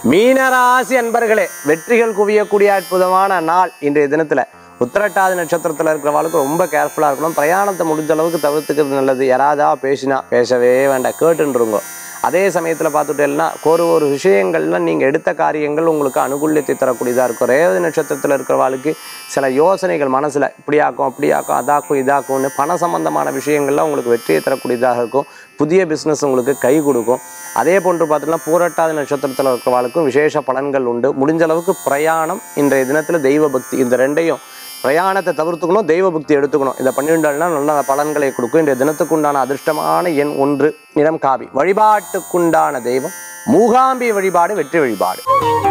மீனராசி அன்பர்களே வெற்றிகள் குவியக்கூடிய அற்புதமான நாள் இன்றைய தினத்துல உத்திரட்டாதி நட்சத்திரத்துல இருக்கிறவங்களுக்கு ரொம்ப கேர்ஃபுல்லா இருக்கணும் பிரயாணத்தை முடிஞ்ச அளவுக்கு தவிர்த்துக்கிறது நல்லது யாராவதா பேசினா பேசவே வேண்டாம் கேட்டுருங்க அதே சமயத்தில் பார்த்துட்டேன்னா ஒரு ஒரு விஷயங்கள்ல நீங்கள் எடுத்த காரியங்கள் உங்களுக்கு அனுகூல்யத்தை தரக்கூடியதாக இருக்கும் ரேவதி நட்சத்திரத்தில் இருக்கிறவாளுக்கு சில யோசனைகள் மனசில் இப்படியாக்கும் அப்படியாக்கும் அதாக்கும் இதாக்கும்னு பண சம்பந்தமான விஷயங்கள்லாம் உங்களுக்கு வெற்றியை தரக்கூடியதாக இருக்கும் புதிய பிஸ்னஸ் உங்களுக்கு கை கொடுக்கும் அதே போன்று பார்த்தீங்கன்னா பூரட்டாதி நட்சத்திரத்தில் இருக்கிறவாளுக்கும் விசேஷ பலன்கள் உண்டு முடிஞ்ச அளவுக்கு பிரயாணம் இன்றைய தினத்தில் தெய்வ பக்தி இந்த ரெண்டையும் பிரயாணத்தை தவிர்த்துக்கணும் தெய்வ பக்தி எடுத்துக்கணும் இதை பண்ணிட்டால்னா நல்ல பலன்களை கொடுக்கும் இன்றைய தினத்துக்குண்டான அதிர்ஷ்டமான எண் ஒன்று நிறம் காவி வழிபாட்டுக்குண்டான தெய்வம் மூகாம்பி வழிபாடு வெற்றி வழிபாடு